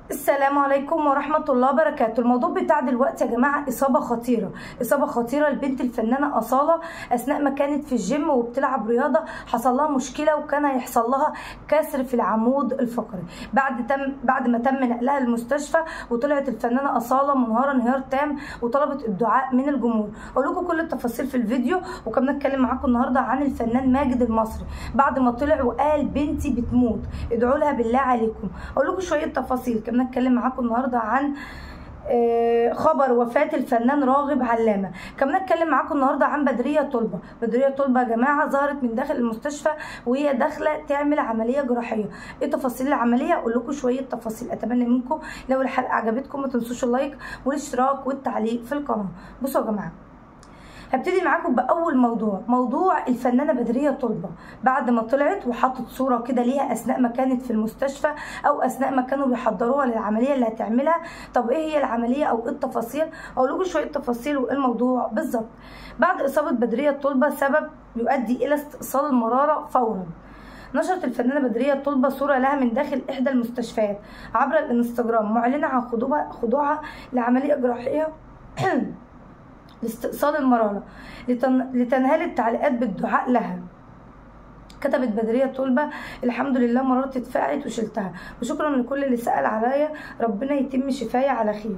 السلام عليكم ورحمة الله وبركاته الموضوع بتاع دلوقتي يا جماعة إصابة خطيرة إصابة خطيرة لبنت الفنانة أصالة أثناء ما كانت في الجيم وبتلعب رياضة حصل لها مشكلة وكان هيحصل لها كسر في العمود الفقري بعد تم بعد ما تم نقلها المستشفى وطلعت الفنانة أصالة منهارة انهيار تام وطلبت الدعاء من الجمهور أقول لكم كل التفاصيل في الفيديو وكمان نتكلم معاكم النهاردة عن الفنان ماجد المصري بعد ما طلع وقال بنتي بتموت ادعوا لها بالله عليكم أقول لكم شوية تفاصيل كمان نتكلم معاكم النهارده عن خبر وفاة الفنان راغب علامة كمان نتكلم معاكم النهارده عن بدرية طلبة بدرية طلبة يا جماعة ظهرت من داخل المستشفى وهي داخلة تعمل عملية جراحية ايه تفاصيل العملية اقول لكم شوية تفاصيل اتمنى منكم لو الحلقة عجبتكم ما تنسوش اللايك والاشتراك والتعليق في القناة بصوا يا جماعة هبتدي معاكم باول موضوع موضوع الفنانه بدريه طلبه بعد ما طلعت وحطت صوره كده ليها اثناء ما كانت في المستشفى او اثناء ما كانوا بيحضروها للعمليه اللي هتعملها طب ايه هي العمليه او ايه التفاصيل اقول لكم شويه تفاصيل وايه الموضوع بالظبط بعد اصابه بدريه طلبه سبب يؤدي الى استئصال المراره فورا نشرت الفنانه بدريه طلبه صوره لها من داخل احدى المستشفيات عبر الانستجرام معلنه عن خضوعها خضوعها لعمليه جراحيه لاستئصال المرارة لتن... لتنهال التعليقات بالدعاء لها كتبت بدرية طلبة الحمد لله مرارتي اتفاعت وشلتها وشكرا لكل اللي سأل عليا ربنا يتم شفايا على خير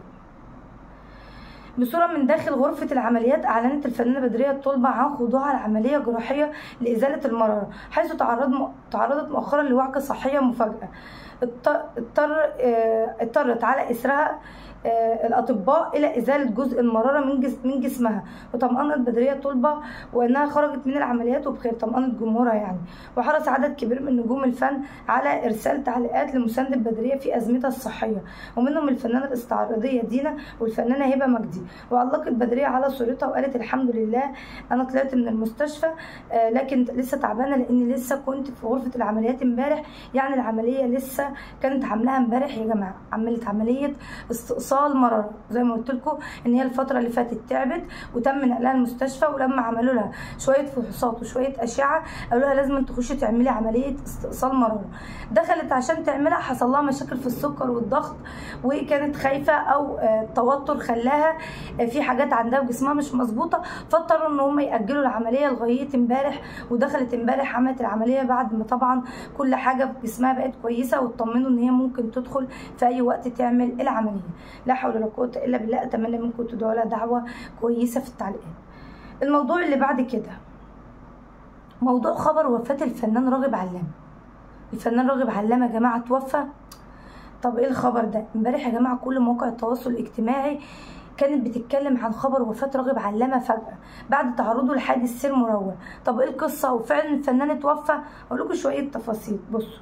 بصورة من داخل غرفة العمليات أعلنت الفنانة بدرية الطلبة عن خضوعها لعملية جراحية لإزالة المرارة حيث تعرض م... تعرضت مؤخرا لوعكة صحية مفاجئة اضطر اضطرت على إثرها الاطباء الى ازاله جزء المراره من جس من جسمها وطمأنت بدريه طلبه وانها خرجت من العمليات وبخير طمأنت جمهورها يعني وحرص عدد كبير من نجوم الفن على ارسال تعليقات لمسانده بدريه في ازمتها الصحيه ومنهم الفنانه الاستعراضيه دينا والفنانه هبه مجدي وعلقت بدريه على صورتها وقالت الحمد لله انا طلعت من المستشفى لكن لسه تعبانه لاني لسه كنت في غرفه العمليات امبارح يعني العمليه لسه كانت عاملاها امبارح يا جماعه عملت عمليه استئصال استئصال مرض زي ما قلت لكم ان هي الفتره اللي فاتت تعبت وتم نقلها المستشفى ولما عملوا لها شويه فحوصات وشويه اشعه قالوا لها لازم تخشي تعملي عمليه استئصال مراره دخلت عشان تعملها حصل لها مشاكل في السكر والضغط وكانت خايفه او توتر خلاها في حاجات عندها في جسمها مش مظبوطه فاضطروا ان هم ياجلوا العمليه لغايه امبارح ودخلت امبارح عملت العمليه بعد ما طبعا كل حاجه في جسمها بقت كويسه واطمنوا ان هي ممكن تدخل في اي وقت تعمل العمليه لا حول ولا قوه الا بالله اتمنى منكم تدعوا لها دعوه كويسه في التعليقات الموضوع اللي بعد كده موضوع خبر وفاه الفنان راغب علامه الفنان راغب علامه يا جماعه توفى طب ايه الخبر ده امبارح يا جماعه كل مواقع التواصل الاجتماعي كانت بتتكلم عن خبر وفاة راغب علامة فجأة بعد تعرضه لحادث سير مروع طب ايه القصة وفعلا الفنان اتوفى اقول لكم شوية تفاصيل بصوا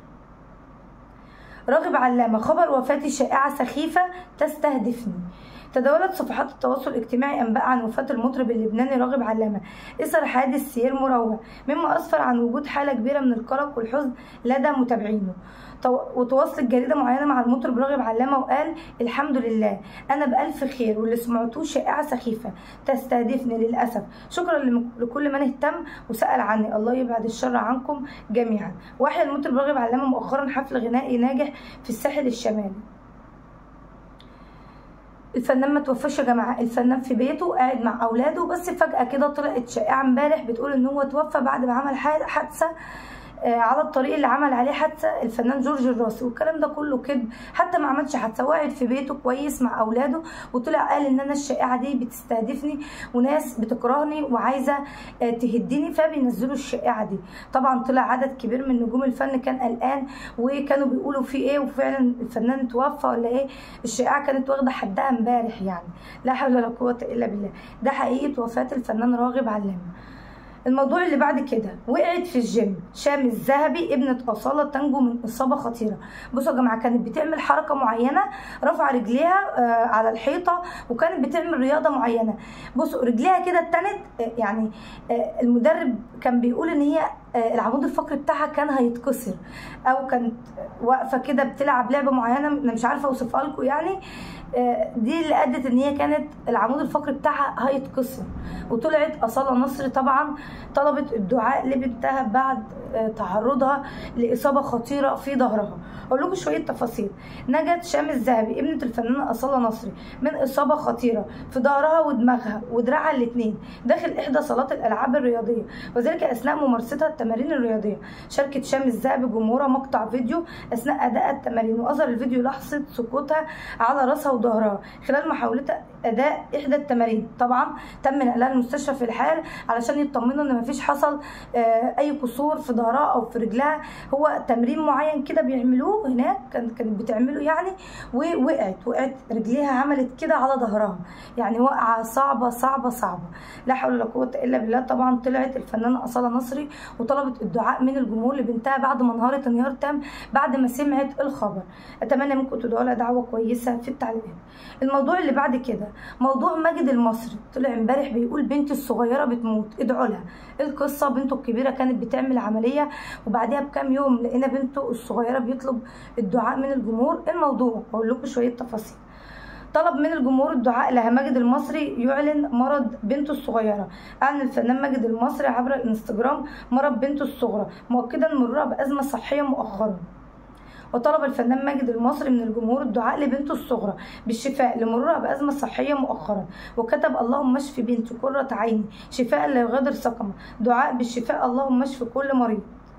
راغب علامة خبر وفاة شائعة سخيفة تستهدفني تداولت صفحات التواصل الاجتماعي انباء عن وفاه المطرب اللبناني راغب علامه اثر حادث سير مروع مما اسفر عن وجود حاله كبيره من القلق والحزن لدى متابعينه وتواصلت جريده معينه مع المطرب راغب علامه وقال الحمد لله انا بالف خير واللي سمعتوه شائعه سخيفه تستهدفني للاسف شكرا لكل من اهتم وسال عني الله يبعد الشر عنكم جميعا واحيا المطرب راغب علامه مؤخرا حفل غنائي ناجح في الساحل الشمالي الفنان ما توفاش يا جماعه الفنان في بيته قاعد مع اولاده بس فجاه كده طلعت شائعه امبارح بتقول ان هو توفى بعد ما عمل حادثه على الطريق اللي عمل عليه حادثه الفنان جورج الراسي والكلام ده كله كذب حتى ما عملش حادثه قاعد في بيته كويس مع اولاده وطلع قال ان انا الشائعه دي بتستهدفني وناس بتكرهني وعايزه تهدني فبينزلوا الشائعه دي طبعا طلع عدد كبير من نجوم الفن كان قلقان وكانوا بيقولوا في ايه وفعلا الفنان توفى ولا ايه الشائعه كانت واخده حدها امبارح يعني لا حول ولا قوه الا بالله ده حقيقه وفاه الفنان راغب علامه الموضوع اللي بعد كده وقعت في الجيم شام الذهبي ابنة أصالة تنجو من إصابة خطيرة بصوا يا جماعة كانت بتعمل حركة معينة رفع رجليها على الحيطة وكانت بتعمل رياضة معينة بصوا رجليها كده اتنت يعني المدرب كان بيقول إن هي آه، العمود الفقري بتاعها كان هيتكسر او كانت واقفه كده بتلعب لعبه معينه انا مش عارفه اوصفها لكم يعني آه، دي اللي ادت ان هي كانت العمود الفقري بتاعها هيتكسر وطلعت اصاله نصر طبعا طلبت الدعاء لبنتها بعد آه، تعرضها لاصابه خطيره في ظهرها اقول لكم شويه تفاصيل نجت شام الذهبي ابنه الفنانه اصاله نصري من اصابه خطيره في ظهرها ودماغها ودراعها الاثنين داخل احدى صالات الالعاب الرياضيه وذلك اثناء ممارستها التمارين الرياضيه شاركت شام الذهبي جمهورها مقطع فيديو اثناء اداء التمارين واظهر الفيديو لحظه سقوطها على راسها وظهرها خلال محاولتها اداء احدى التمارين طبعا تم نقلها المستشفى في الحال علشان يطمنوا ان مفيش حصل آه، اي كسور في ظهرها او في رجلها هو تمرين معين كده بيعملوه هناك كانت كانت بتعمله يعني ووقعت وقعت رجليها عملت كده على ظهرها يعني وقعه صعبه صعبه صعبه لا حول ولا قوه الا بالله طبعا طلعت الفنانه اصاله نصري وطلبت الدعاء من الجمهور لبنتها بعد ما انهارت انهيار تام بعد ما سمعت الخبر اتمنى منكم تدعوا لها دعوه كويسه في التعليقات الموضوع اللي بعد كده موضوع ماجد المصري طلع امبارح بيقول بنتي الصغيره بتموت ادعوا لها القصه بنته الكبيره كانت بتعمل عمليه وبعدها بكام يوم لقينا بنته الصغيره بيطلب الدعاء من الجمهور الموضوع اقول لكم شويه تفاصيل طلب من الجمهور الدعاء لها ماجد المصري يعلن مرض بنته الصغيره اعلن الفنان ماجد المصري عبر الانستجرام مرض بنته الصغرى مؤكدا مرورها بازمه صحيه مؤخرا وطلب الفنان ماجد المصري من الجمهور الدعاء لبنته الصغرى بالشفاء لمرورها بأزمة صحية مؤخرا وكتب اللهم اشف بنتي قرة عيني شفاء لا يغادر سقما دعاء بالشفاء اللهم اشف كل مريض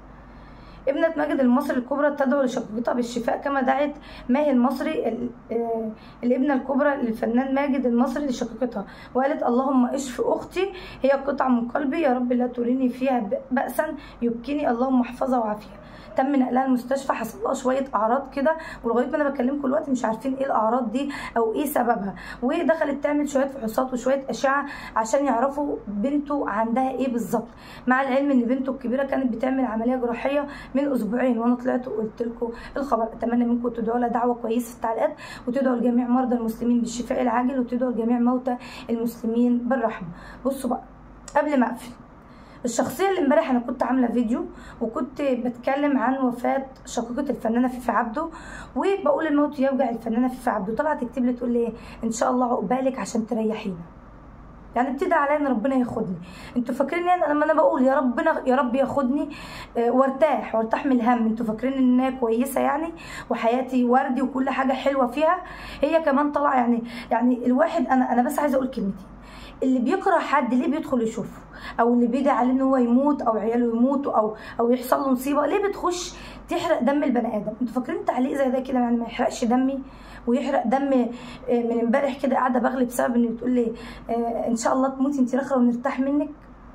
ابنة ماجد المصري الكبرى تدعو لشقيقتها بالشفاء كما دعت ماهي المصري ال- آه، الابنة الكبرى للفنان ماجد المصري لشقيقتها وقالت اللهم اشف اختي هي قطعة من قلبي يا رب لا تريني فيها ب- بأسا يبكيني اللهم احفظها وعافيها تم نقلها المستشفى حصل لها شويه اعراض كده ولغايه ما انا بكلمكم دلوقتي مش عارفين ايه الاعراض دي او ايه سببها ودخلت تعمل شويه فحوصات وشويه اشعه عشان يعرفوا بنته عندها ايه بالظبط مع العلم ان بنته الكبيره كانت بتعمل عمليه جراحيه من اسبوعين وانا طلعت وقلت لكم الخبر اتمنى منكم تدعوا لها دعوه كويسه في التعليقات وتدعوا لجميع مرضى المسلمين بالشفاء العاجل وتدعوا لجميع موتى المسلمين بالرحمه بصوا بقى قبل ما اقفل الشخصيه اللي امبارح انا كنت عامله فيديو وكنت بتكلم عن وفاه شقيقه الفنانه فيفي عبده وبقول الموت يوجع الفنانه فيفي عبده طلعت تكتب لي تقول لي ان شاء الله عقبالك عشان تريحينا يعني ابتدى عليا ان ربنا ياخدني انتوا فاكرين انا لما انا بقول يا ربنا يا رب ياخدني آه، وارتاح وارتاح من الهم انتوا فاكرين ان انا كويسه يعني وحياتي وردي وكل حاجه حلوه فيها هي كمان طالعه يعني يعني الواحد انا انا بس عايزه اقول كلمتين اللي بيكره حد ليه بيدخل يشوفه او اللي بيدعي عليه ان هو يموت او عياله يموتوا او او يحصل له مصيبه ليه بتخش تحرق دم البني ادم انتوا فاكرين تعليق زي ده كده يعني ما يحرقش دمي ويحرق دم آه، من امبارح كده قاعده بغلي بسبب ان بتقول لي آه، ان شاء الله تموتي انت رخره ونرتاح منك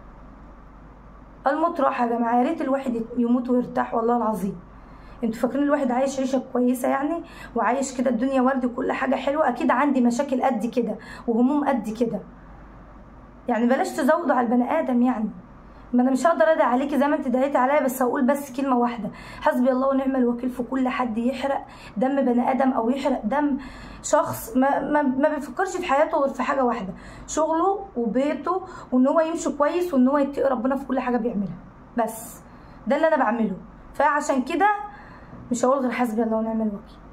الموت راحه يا جماعه يا ريت الواحد يموت ويرتاح والله العظيم انتوا فاكرين الواحد عايش عيشه كويسه يعني وعايش كده الدنيا ورد وكل حاجه حلوه اكيد عندي مشاكل قد كده وهموم قد كده يعني بلاش تزودوا على البني ادم يعني ما انا مش هقدر ادعي عليكي زي ما انت دعيتي عليا بس هقول بس كلمه واحده حسبي الله ونعم الوكيل في كل حد يحرق دم بني ادم او يحرق دم شخص ما ما, ما بيفكرش في حياته غير في حاجه واحده شغله وبيته وان هو يمشي كويس وان هو يتقي ربنا في كل حاجه بيعملها بس ده اللي انا بعمله فعشان كده مش هقول غير حسبي الله ونعم الوكيل